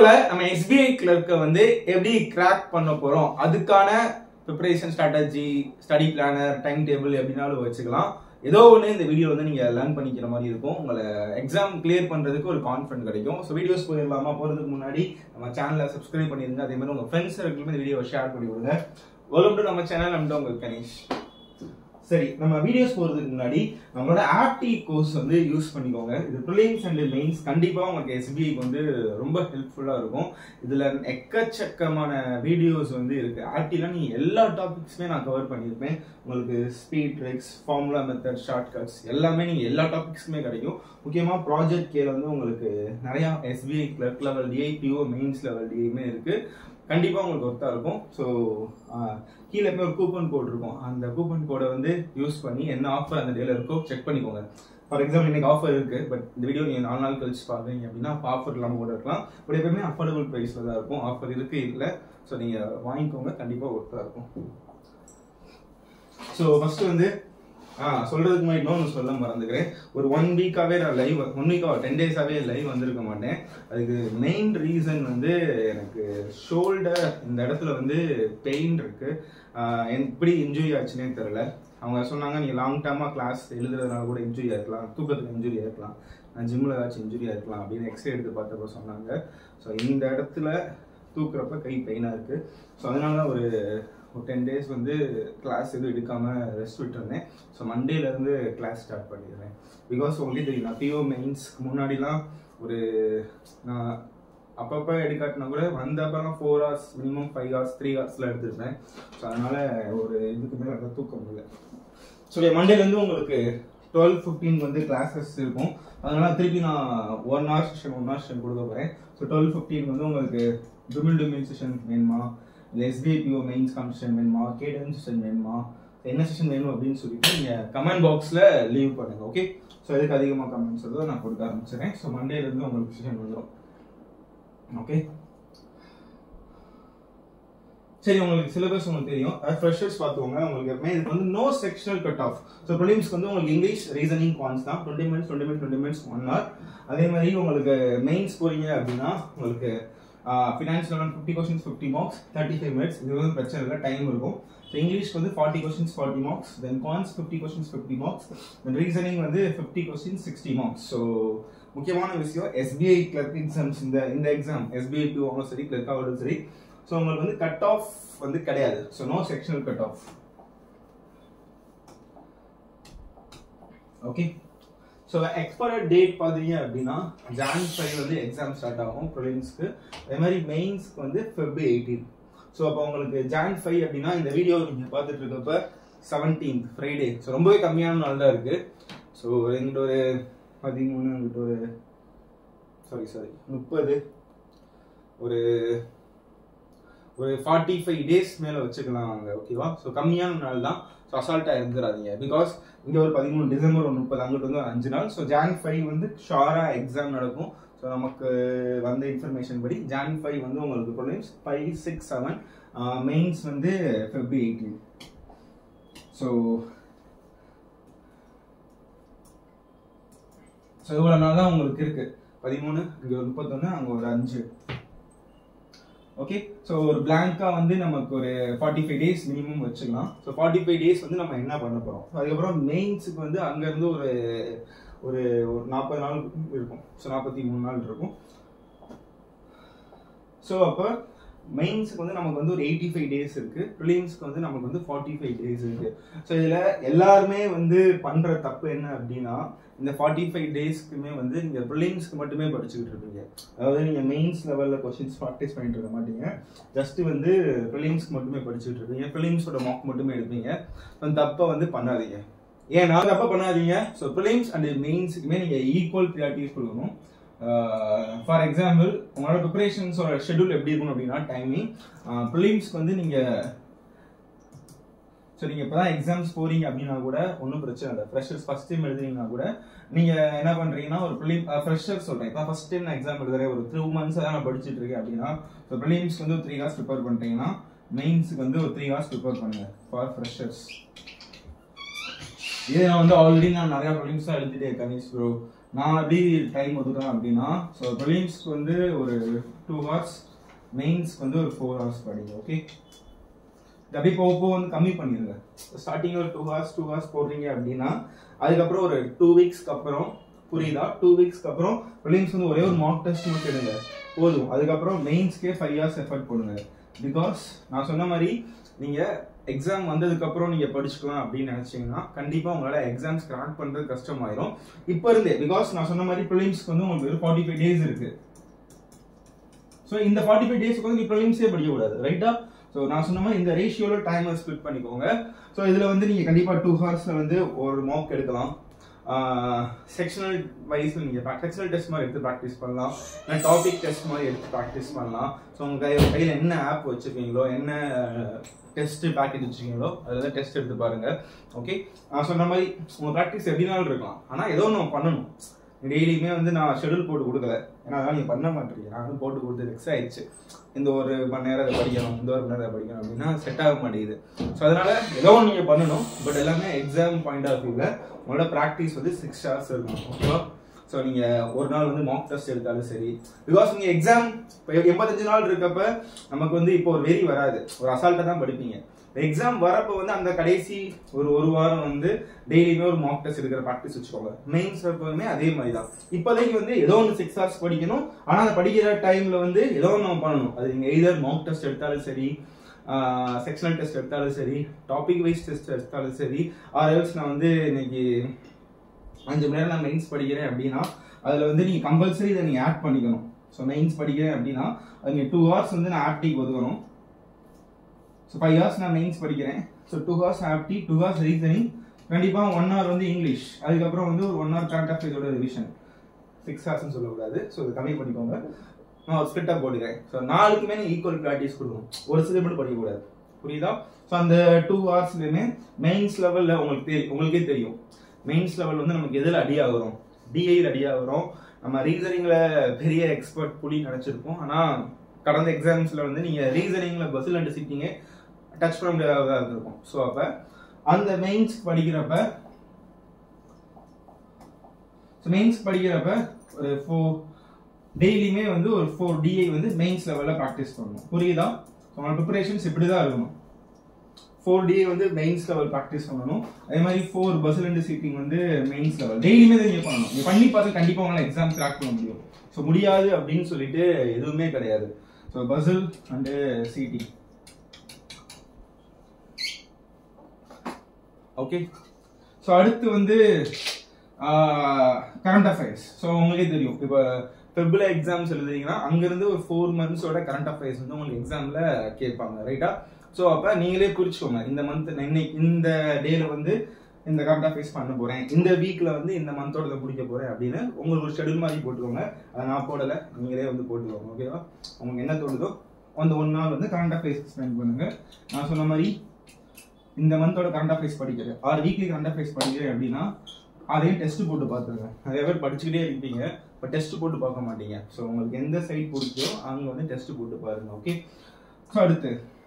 வீடியோல நம்ம எஸ்பிஐ கிளர்க்கை வந்து எப்படி கிராக் பண்ண போறோம் அதுக்கான preparation strategy study planner time table எப்படினாலும் வச்சுக்கலாம் ஏதோ ஒன்று இந்த வீடியோ வந்து நீங்க லேர்ன் பண்ணிக்கிற மாதிரி இருக்கும் உங்களை எக்ஸாம் கிளியர் பண்றதுக்கு ஒரு கான்ஃபிடன்ட் கிடைக்கும் ஸோ வீடியோஸ் போயிடலாமா போறதுக்கு முன்னாடி நம்ம சேனலை சப்ஸ்கிரைப் பண்ணிருங்க அதே மாதிரி உங்க ஃப்ரெண்ட்ஸ் சர்க்கிளுமே இந்த வீடியோவை ஷேர் பண்ணி விடுங்க வெல்கம் டு நம்ம சேனல் நம்ம உங்களுக்கு கணேஷ் சரி நம்ம வீடியோஸ் போறதுக்கு முன்னாடி நம்மளோட ஆப்டி கோர்ஸ் வந்து யூஸ் பண்ணிக்கோங்க இது ப்ரிலிம்ஸ் அண்ட் மெயின்ஸ் கண்டிப்பா உங்களுக்கு எஸ்பிஐக்கு வந்து ரொம்ப ஹெல்ப்ஃபுல்லா இருக்கும் இதுல எக்கச்சக்கமான வீடியோஸ் வந்து இருக்கு ஆப்டில நீ எல்லா டாபிக்ஸுமே நான் கவர் பண்ணியிருப்பேன் உங்களுக்கு speed tricks formula method short cuts எல்லாமே நீங்க எல்லா டாபிக்ஸுமே கிடைக்கும் முக்கியமா ப்ராஜெக்ட் கேல வந்து உங்களுக்கு நிறைய SBI clerk level DI PO mains level டிஐமே இருக்கு கண்டிப்பா உங்களுக்கு ஒர்த்தா இருக்கும் ஸோ கீழே போய் ஒரு கூப்பன் கோட் இருக்கும் அந்த கூப்பன் கோடை வந்து யூஸ் பண்ணி என்ன ஆஃபர் அந்த டேல இருக்கோ செக் பண்ணிக்கோங்க ஃபார் எக்ஸாம்பிள் இன்னைக்கு ஆஃபர் இருக்கு பட் இந்த வீடியோ நீங்க நாலு நாள் கழிச்சு பாக்குறீங்க அப்படின்னா ஆஃபர் இல்லாமல் கூட இருக்கலாம் பட் எப்பவுமே அஃபோர்டபுள் ப்ரைஸ்ல தான் இருக்கும் ஆஃபர் இருக்கு இல்லை ஸோ நீங்க வாங்கிக்கோங்க கண்டிப்பா ஒர்த்தா இருக்கும் ஸோ ஃபர்ஸ்ட் வந்து ஆ சொல்றதுக்கு முன்னாடி இன்னொன்று சொல்ல மறந்துக்கிறேன் ஒரு ஒன் வீக்காவே நான் லைவ் ஒன் வீக்காக டென் டேஸாவே லைவ் வந்திருக்க மாட்டேன் அதுக்கு மெயின் ரீசன் வந்து எனக்கு ஷோல்டர் இந்த இடத்துல வந்து பெயின் இருக்கு ஆஹ் எப்படி இன்ஜுரி ஆச்சுன்னே தெரியல அவங்க சொன்னாங்க நீங்க லாங் டேர்மா கிளாஸ் எழுதுறதுனால கூட இன்ஜுரி ஆயிருக்கலாம் தூக்கத்துக்கு இன்ஜுரி ஆயிருக்கலாம் நான் ஜிம்ல ஏதாச்சும் இன்ஜுரி ஆயிருக்கலாம் அப்படின்னு எக்ஸ்ரே எடுத்து பார்த்தப்ப சொன்னாங்க ஸோ இந்த இடத்துல தூக்குறப்ப கை பெயினாக இருக்கு ஸோ அதனால தான் ஒரு ஒரு டென் டேஸ் வந்து கிளாஸ் எதுவும் எடுக்காம ரெஸ்ட் விட்டுருந்தேன் ஸோ மண்டேலேருந்து கிளாஸ் ஸ்டார்ட் பண்ணிடுறேன் பிகாஸ் உங்களுக்கு தெரியும் நான் பிஓ மெயின்ஸ்க்கு முன்னாடிலாம் ஒரு நான் அப்பப்போ எடுக்காட்டினா கூட வந்த அப்புறம் four hours minimum five hours three ஹவர்ஸ்ல எடுத்துருப்பேன் ஸோ அதனால ஒரு இதுக்கு மேலே நல்லா தூக்கம் இல்லை ஸோ மண்டேலேருந்து உங்களுக்கு டுவெல் ஃபிஃப்டீன் வந்து கிளாஸஸ் இருக்கும் அதனால திருப்பி நான் one hour session one hour session கொடுக்க போகிறேன் ஸோ டுவெல் ஃபிஃப்டீன் வந்து உங்களுக்கு டுமில் டுமில் செஷன் வேணுமா இல்லை எஸ்பிஐபிஓ மெயின்ஸ் காம்படிஷன் வேணுமா கேடன் செஷன் வேணுமா என்ன செஷன் வேணும் அப்படின்னு சொல்லிட்டு நீங்கள் கமெண்ட் பாக்ஸில் லீவ் பண்ணுங்க ஓகே ஸோ எதுக்கு அதிகமாக கமெண்ட்ஸ் வருதோ நான் கொடுக்க ஆரம்பிச்சிடுறேன் ஸோ மண்டேலேருந்து உங்களுக்கு செஷன் வந்துடும் ஓகே சரி உங்களுக்கு சிலபஸ் உங்களுக்கு தெரியும் ஃப்ரெஷர்ஸ் பார்த்துக்கோங்க உங்களுக்கு எப்பவுமே இதுக்கு வந்து no sectional cut off so ப்ரிலிம்ஸ்க்கு வந்து உங்களுக்கு இங்கிலீஷ் ரீசனிங் குவான்ஸ் தான் twenty minutes twenty minutes twenty minutes one hour அதே மாதிரி உங்களுக்கு மெயின்ஸ் போறீங்க அப்படின்னா உங்களுக்கு finance eleven fifty questions fifty marks thirty five minutes இது வந்து பிரச்சனை இல்லை டைம் இருக்கும் ஸோ இங்கிலீஷ்க்கு வந்து forty questions forty marks then quants fifty questions fifty marks then reasoning வந்து fifty questions sixty marks so முக்கியமான விஷயம் எஸ்பிஐ கிளர்க் எக்ஸாம்ஸ் இந்த இந்த எக்ஸாம் எஸ்பிஐ டூ ஆகும் சரி கிளர்க் ஆகட்டும் சரி ஸோ உங்களுக்கு வந்து கட் ஆஃப் வந்து கிடையாது so no sectional cut off okay so expire date பார்த்தீங்க அப்படின்னா ஜான் ஃபைவ் வந்து எக்ஸாம் ஸ்டார்ட் ஆகும் ப்ரிலிம்ஸ்க்கு அதே மாதிரி மெயின்ஸ்க்கு வந்து ஃபெப் எயிட்டீன் ஸோ அப்போ உங்களுக்கு ஜான் ஃபைவ் அப்படின்னா இந்த வீடியோ நீங்கள் பார்த்துட்டு இருக்கப்ப செவன்டீன்த் ஃப்ரைடே ஸோ ரொம்பவே கம்மியான நாள் தான் இருக்கு ஸோ எங்கிட்ட ஒரு பதிமூணு எங்கிட்ட ஒரு சாரி சாரி முப்பது ஒரு ஒரு ஃபார்ட்டி ஃபைவ் டேஸ் மேலே வச்சுக்கலாம் அங்கே ஓகேவா ஸோ கம்மியான நாள் தான் ஸோ அசால்ட்டாக இருந்துடாதீங்க பிகாஸ் இங்கே ஒரு பதிமூணு டிசம்பர் ஒரு முப்பது அங்கிட்டு வந்து ஒரு அஞ்சு நாள் ஸோ ஜான் ஃபைவ் வந்து ஷாராக எக்ஸாம் நடக்கும் ஸோ நமக்கு வந்த இன்ஃபர்மேஷன் படி ஜான் ஃபைவ் வந்து உங்களுக்கு problems five six seven mains வந்து ஃபெப்ரி எயிட்டீன் ஸோ ஸோ இவ்வளோ நாள் தான் உங்களுக்கு இருக்கு பதிமூணு இங்கே ஒரு முப்பத்தொன்று அங்கே ஒரு அஞ்சு ஓகே ஸோ ஒரு பிளாங்கா வந்து நமக்கு ஒரு ஃபார்ட்டி ஃபைவ் டேஸ் மினிமம் வச்சுக்கலாம் ஸோ ஃபார்ட்டி ஃபைவ் டேஸ் வந்து நம்ம என்ன பண்ண போகிறோம் அதுக்கப்புறம் மெயின்ஸுக்கு வந்து அங்கேருந்து ஒரு ஒரு ஒரு நாற்பது நாள் இருக்கும் ஸோ நாற்பத்தி மூணு நாள் இருக்கும் ஸோ அப்போ மெயின்ஸுக்கு வந்து நமக்கு வந்து ஒரு எயிட்டி ஃபைவ் டேஸ் இருக்கு ப்ரிலிம்ஸ்க்கு வந்து நமக்கு வந்து ஃபார்ட்டி ஃபைவ் டேஸ் இருக்கு ஸோ இதில் எல்லாருமே வந்து பண்ணுற தப்பு என்ன அப்படின்னா இந்த ஃபார்ட்டி ஃபைவ் டேஸ்க்குமே வந்து நீங்கள் ப்ரிலிம்ஸ்க்கு மட்டுமே படிச்சுக்கிட்டு இருப்பீங்க அதாவது நீங்கள் மெயின்ஸ் லெவலில் கொஸ்டின்ஸ் ப்ராக்டிஸ் பண்ணிட்டு இருக்க மாட்டீங்க ஜஸ்ட் வந்து ப்ரிலிம்ஸ்க்கு மட்டுமே படிச்சுட்டு இருப்பீங்க ப்ரிலிம்ஸோட மார்க் மட்டுமே எடுப்பீங்க அந்த தப்பை வந்து பண்ணாதீங்க ஏன்னா தப்பை பண்ணாதீங்க ஸோ ப்ரிலிம்ஸ் அண்ட் மெயின்ஸுக்குமே நீங்கள் ஈக்குவல் ப்ரியாரிட்டிஸ் கொடுக்கணும் ஃபார் எக்ஸாம்பிள் உங்களோட ப்ரிப்பரேஷன்ஸோட ஷெடியூல் எப்படி இருக்கணும் அப்படின்னா டைமிங் ப்ரிலிம்ஸ்க்கு வந்து நீங்கள் ஸோ நீங்கள் இப்போ தான் எக்ஸாம்ஸ் போறீங்க அப்படின்னா கூட ஒன்றும் பிரச்சனை இல்லை ஃப்ரெஷர்ஸ் ஃபர்ஸ்ட் டைம் எழுதுறீங்கன்னா கூட நீங்கள் என்ன பண்ணுறீங்கன்னா ஒரு ப்ரிலிம் ஃப்ரெஷர் சொல்கிறேன் இப்போ ஃபர்ஸ்ட் டைம் நான் எக்ஸாம் எழுதுறேன் ஒரு த்ரீ மந்த்ஸ் தான் நான் படிச்சுட்டு இருக்கேன் அப்படின்னா ஸோ ப்ரிலிம்ஸ்க்கு வந்து ஒரு த்ரீ ஹவர்ஸ் ப்ரிப்பேர் பண்ணிட்டீங்கன்னா மெயின்ஸுக்கு வந்து ஒரு த்ரீ ஹவர்ஸ் ப்ரிப்பேர் பண்ணுங்க ஃபார் ஃப்ரெஷர்ஸ் இது நான் வந்து ஆல்ரெடி நான் நிறைய ப்ரிலிம்ஸ் தான் எழுதிட்டேன் கணேஷ் ப்ரோ நான் எப்படி டைம் ஒதுக்குறேன் அப்படின்னா ஸோ ப்ரிலிம்ஸ்க்கு வந்து ஒரு டூ ஹவர்ஸ் மெயின்ஸ்க்கு வந்து ஒரு ஃபோர் ஹவர்ஸ் படிங்க ஓகே இது அப்படியே போக போக வந்து கம்மி பண்ணிடுங்க ஸ்டார்டிங் ஒரு டூ ஹவர்ஸ் டூ ஹவர்ஸ் போடுறீங்க அப்படின்னா அதுக்கப்புறம் ஒரு டூ வீக்ஸ்க்கு அப்புறம் புரியுதா டூ வீக்ஸ்க்கு அப்புறம் ப்ரிலிம்ஸ் வந்து ஒரே ஒரு மார்க் டெஸ்ட் மட்டும் எடுங்க போதும் அதுக்கப்புறம் மெயின்ஸ்க்கே ஃபைவ் ஹவர்ஸ் எஃபர்ட் போடுங்க பிகாஸ் நான் சொன்ன மாதிரி நீங்க எக்ஸாம் வந்ததுக்கு அப்புறம் நீங்க படிச்சுக்கலாம் அப்படின்னு நினைச்சீங்கன்னா கண்டிப்பா உங்களால எக்ஸாம்ஸ் கிராக் பண்றது கஷ்டமாயிரும் இப்போ இருந்தே பிகாஸ் நான் சொன்ன மாதிரி ப்ரிலிம்ஸ்க்கு வந்து உங்களுக்கு ஃபார்ட்டி ஃபைவ் டேஸ் இருக்கு ஸோ இந்த ஃபார்ட்டி ஃபைவ் டேஸ்க்கு வந்து நீ ப்ரிலிம்ஸே படிக்கக்கூடாது ரைட்டா ஸோ நான் சொன்ன மாதிரி இந்த ரேஷியோல டைமை ஸ்பிளிட் பண்ணிக்கோங்க ஸோ இதில் வந்து நீங்கள் கண்டிப்பாக டூ ஹவர்ஸில் வந்து ஒரு மார்க் எடுக்கலாம் செக்ஷனல் வைஸ் நீங்கள் செக்ஷனல் டெஸ்ட் மாதிரி எடுத்து ப்ராக்டிஸ் பண்ணலாம் இல்லை டாபிக் டெஸ்ட் மாதிரி எடுத்து ப்ராக்டிஸ் பண்ணலாம் ஸோ உங்கள் கையில் கையில் என்ன ஆப் வச்சுருக்கீங்களோ என்ன டெஸ்ட் பேக்கேஜ் வச்சுருக்கீங்களோ அதில் தான் டெஸ்ட் எடுத்து பாருங்க ஓகே நான் சொன்ன மாதிரி உங்கள் ப்ராக்டிஸ் எப்படினாலும் இருக்கலாம் ஆனால் ஏதோ ஒன்று பண்ணணும் டெய்லியுமே வந்து நான் ஷெடியூல் போட்டு கொடுக்கல ஏன்னா அதெல்லாம் நீங்க பண்ண மாட்டீங்க நானும் போட்டு கொடுத்து வெக்ஸ் ஆயிடுச்சு இந்த ஒரு மணி நேரம் அதை படிக்கணும் இந்த ஒரு மணி நேரம் அதை படிக்கணும் அப்படின்னா செட் ஆக மாட்டேங்குது ஸோ அதனால ஏதோ ஒன்று நீங்கள் பண்ணணும் பட் எல்லாமே எக்ஸாம் பாயிண்ட் ஆஃப் வியூவில் உங்களோட ப்ராக்டிஸ் வந்து சிக்ஸ் ஹவர்ஸ் இருக்கணும் ஓகேவா ஸோ நீங்கள் ஒரு நாள் வந்து மார்க் டெஸ்ட் எடுத்தாலும் சரி பிகாஸ் நீங்கள் எக்ஸாம் இப்போ எண்பத்தஞ்சு நாள் இருக்கப்ப நமக்கு வந்து இப்போ ஒரு வெறி வராது ஒரு அசால்ட்டாக தான் படிப்பீங்க எக்ஸாம் வரப்போ வந்து அந்த கடைசி ஒரு ஒரு வாரம் வந்து டெய்லியுமே ஒரு மார்க் டெஸ்ட் எடுக்கிற ப்ராக்டிஸ் வச்சுக்கோங்க மெயின்ஸ் எப்போதுமே அதே மாதிரி தான் இப்போதைக்கு வந்து ஏதோ ஒன்று சிக்ஸ் ஹவர்ஸ் படிக்கணும் ஆனால் அந்த படிக்கிற டைம்ல வந்து ஏதோ ஒன்று நம்ம பண்ணணும் அது நீங்கள் எய்தர் மார்க் டெஸ்ட் எடுத்தாலும் சரி செக்ஷனல் டெஸ்ட் எடுத்தாலும் சரி டாபிக் வைஸ் டெஸ்ட் எடுத்தாலும் சரி ஆர் எல்ஸ் நான் வந்து இன்னைக்கு அஞ்சு மணி நேரம் நான் மெயின்ஸ் படிக்கிறேன் அப்படின்னா அதில் வந்து நீங்கள் கம்பல்சரி இதை நீங்கள் ஆட் பண்ணிக்கணும் ஸோ மெயின்ஸ் படிக்கிறேன் அப்படின்னா அது நீங்கள் டூ ஹவர்ஸ் வந்து நான் ஆப்டிக்கு ஒதுக்கணும் ஸோ ஃபைவ் ஹவர்ஸ் நான் மெயின்ஸ் படிக்கிறேன் ஸோ டூ ஹவர்ஸ் ஆப்டி டூ ஹவர்ஸ் ரீசனிங் கண்டிப்பாக ஒன் ஹவர் வந்து இங்கிலீஷ் அதுக்கப்புறம் வந்து ஒரு ஒன் ஹவர் கரண்ட் அஃபேர்ஸோட ரிவிஷன் சிக்ஸ் ஹவர்ஸ்னு சொல்லக்கூடாது ஸோ இது கம்மி பண்ணிக்கோங்க நான் ஸ்பிளிட்டாக போட்டுக்கிறேன் ஸோ நாலுக்குமே நீங்கள் ஈக்குவல் ப்ராக்டிஸ் கொடுக்கணும் ஒரு சில மட்டும் படிக்கக்கூடாது புரியுதா ஸோ அந்த டூ ஹவர்ஸ்லையுமே மெயின்ஸ் லெவலில் உங்களுக்கு தெரியும் உங்களுக்கே தெரியும் மெயின்ஸ் லெவல் வந்து நமக்கு எதில் அடி ஆகுறோம் டிஐயில் அடி ஆகுறோம் நம்ம ரீசனிங்கில் பெரிய எக்ஸ்பர்ட் புலி நினச்சிருப்போம் ஆனால் கடந்த எக்ஸாம்ஸில் வந்து நீங்கள் ரீசனிங்கில் பஸ்ஸில் அடிச்சிட்டீங்க டச் பண்ண முடியாததாக இருந்திருக்கும் ஸோ அப்போ அந்த மெயின்ஸ் படிக்கிறப்ப ஸோ மெயின்ஸ் படிக்கிறப்ப ஒரு ஃபோர் டெய்லியுமே வந்து ஒரு ஃபோர் டிஐ வந்து மெயின்ஸ் லெவலில் ப்ராக்டிஸ் பண்ணணும் புரியுதா ஸோ உங்களோட ப்ரிப்பரேஷன்ஸ் இப்படி தான் இருக்கணும் ஃபோர் டிஏ வந்து மெயின்ஸ் லெவல் ப்ராக்டிஸ் பண்ணணும் அதே மாதிரி ஃபோர் பஸ்ஸில் அண்ட் சீட்டிங் வந்து மெயின்ஸ் லெவல் டெய்லியுமே தான் நீங்கள் பண்ணணும் நீங்கள் பண்ணி பார்த்து கண்டிப்பாக உங்களால் எக்ஸாம் கிராக் பண்ண முடியும் ஸோ முடியாது அப்படின்னு சொல்லிட்டு எதுவுமே கிடையாது ஸோ பசில் அண்டு சிடி ஓகே ஸோ அடுத்து வந்து கரண்ட் அஃபேர்ஸ் ஸோ உங்களுக்கே தெரியும் இப்போ ஃபெப்ரவரி எக்ஸாம்ஸ் எழுதுறீங்கன்னா அங்கேருந்து ஒரு ஃபோர் மந்த்ஸோட கரண்ட் அஃபேர்ஸ் வந்து உங்களுக்கு எக்ஸாமில் கேட்பாங்க ரைட்டா ஸோ அப்போ நீங்களே குறிச்சுக்கோங்க இந்த மந்த் இன்னைக்கு இந்த டேல வந்து இந்த கரண்ட் அஃபேர்ஸ் பண்ண போறேன் இந்த வீக்ல வந்து இந்த மந்தோட இதை முடிக்க போறேன் அப்படின்னு உங்களுக்கு ஒரு ஷெடியூல் மாதிரி போட்டுக்கோங்க அதை நான் போடலை நீங்களே வந்து போட்டுக்கோங்க ஓகேவா உங்களுக்கு என்ன தோணுதோ அந்த ஒன் நாள் வந்து கரண்ட் அஃபேர்ஸ் ஸ்பெண்ட் பண்ணுங்க நான் சொன்ன மாதிரி இந்த மந்தோட கரண்ட் அஃபேர்ஸ் படிக்கிறேன் ஆறு வீக்லி கரண்ட் அஃபேர்ஸ் படிக்கிறேன் அப்படின்னா அதையும் டெஸ்ட் போட்டு பார்த்துருங்க நிறைய பேர் படிச்சுக்கிட்டே இருப்பீங்க இப்போ டெஸ்ட் போட்டு பார்க்க மாட்டீங்க ஸோ உங்களுக்கு எந்த சைட் பிடிச்சோ அங்கே வந்து டெஸ்ட் போட்டு பாருங்க ஓகே ஸோ அடுத்து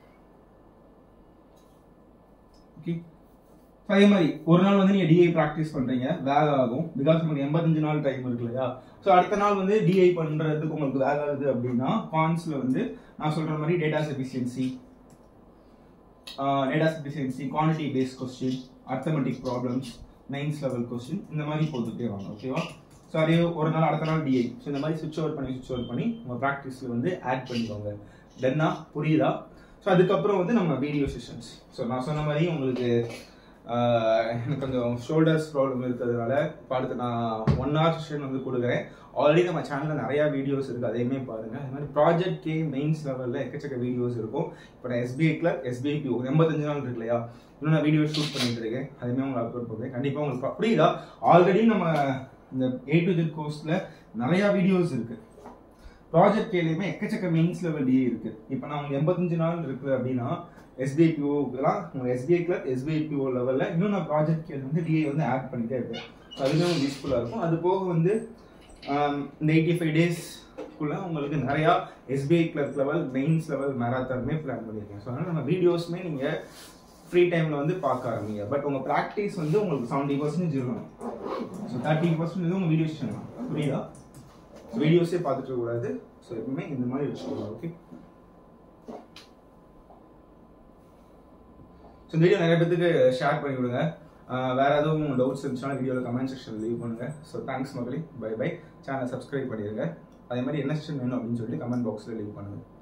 ஓகே அதே மாதிரி ஒரு நாள் வந்து நீங்க டிஐ ப்ராக்டிஸ் பண்றீங்க வேக ஆகும் பிகாஸ் உங்களுக்கு எண்பத்தஞ்சு நாள் டைம் இருக்கு இல்லையா ஸோ அடுத்த நாள் வந்து டிஐ பண்றதுக்கு உங்களுக்கு வேக ஆகுது அப்படின்னா கான்ஸ்ல வந்து நான் சொல்ற மாதிரி data efficiency data efficiency quantity based question arithmetic problems mains level question இந்த மாதிரி போட்டுட்டே வாங்க ஓகேவா ஸோ அதே ஒரு நாள் அடுத்த நாள் டிஐ ஸோ இந்த மாதிரி சுவிச் ஓவர் பண்ணி சுவிச் ஓவர் பண்ணி உங்கள் ப்ராக்டிஸில் வந்து ஆட் பண்ணிக்கோங்க தென்னா புரியுதா ஸோ அதுக்கப்புறம் வந்து நம்ம வீடியோ செஷன்ஸ் ஸோ நான் சொன்ன மாதிரி உங்களுக்கு ஆஹ், எனக்கு கொஞ்சம் ஷோல்டர்ஸ் ப்ராப்ளம் இருக்கிறதுனால இப்போ அடுத்து நான் ஒன் ஹவர் செஷன் வந்து கொடுக்குறேன் ஆல்ரெடி நம்ம சேனலில் நிறையா வீடியோஸ் இருக்குது அதையுமே பாருங்கள் அது மாதிரி ப்ராஜெக்ட் கே மெயின்ஸ் லெவலில் எக்கச்சக்க வீடியோஸ் இருக்கும் இப்போ நான் எஸ்பிஐ கிளப் எஸ்பிஐ பி எண்பத்தஞ்சு நாள் இருக்கு இல்லையா இன்னும் நான் வீடியோ ஷூட் பண்ணிட்டு இருக்கேன் அதுவுமே உங்களுக்கு அப்லோட் பண்ணுறேன் கண்டிப்பாக உங்களுக்கு ப- புரியுதா ஆல்ரெடி நம்ம இந்த ஏ டு ஜெட் கோர்ஸில் நிறையா வீடியோஸ் இருக்குது ப்ராஜெக்ட் கேலையுமே எக்கச்சக்க மெயின்ஸ் லெவல் டிஏ இருக்கு இப்போ நான் உங்களுக்கு எண்பத்தஞ்சு நாள் இருக்கு அப்படின்னா எஸ்பிஐ பிஓக்கெல்லாம் உங்களுக்கு எஸ்பிஐ கிளப் எஸ்பிஐ பிஓ லெவலில் இன்னும் நான் ப்ராஜெக்ட் கேள் வந்து டிஏ வந்து ஆட் பண்ணிட்டே இருக்கேன் ஸோ அதுவே உங்களுக்கு யூஸ்ஃபுல்லாக இருக்கும் அது போக வந்து ஆம், இந்த எயிட்டி ஃபைவ் டேஸ்க்குள்ள உங்களுக்கு நிறையா SBI clerk level mains level மேராத்தானுமே பிளான் பண்ணியிருக்கேன் ஸோ அதனால் நம்ம வீடியோஸுமே நீங்கள் ஃப்ரீ டைமில் வந்து பார்க்க ஆரம்பிங்க பட் உங்கள் ப்ராக்டிஸ் வந்து உங்களுக்கு செவன்ட்டி பர்சன்டேஜ் இருக்கணும் ஸோ தேர்ட்டி பர்சன்டேஜ் உங்கள் வீடியோ செஷன் புரியுதா வீடியோஸே பார்த்துட்டு இருக்கக்கூடாது ஸோ எப்பவுமே இந்த மாதிரி வச்சுக்கோங்க ஓகே ஸோ இந்த வீடியோ நிறைய பேத்துக்கு ஷேர் பண்ணி விடுங்க ஆஹ் வேற எதுவும் டவுட்ஸ் இருந்துச்சுன்னா வீடியோவில் கமெண்ட் செக்ஷன் லீவ் பண்ணுங்க ஸோ தேங்க்ஸ் மக்களே பை பை சேனல் சப்ஸ்கிரைப் பண்ணிடுங்க அதே மாதிரி என்ன செக்ஷன் வேணும் அப்படின்னு சொல்லி கமெண்ட் பாக்ஸில் லீவ் பண்ணுங்க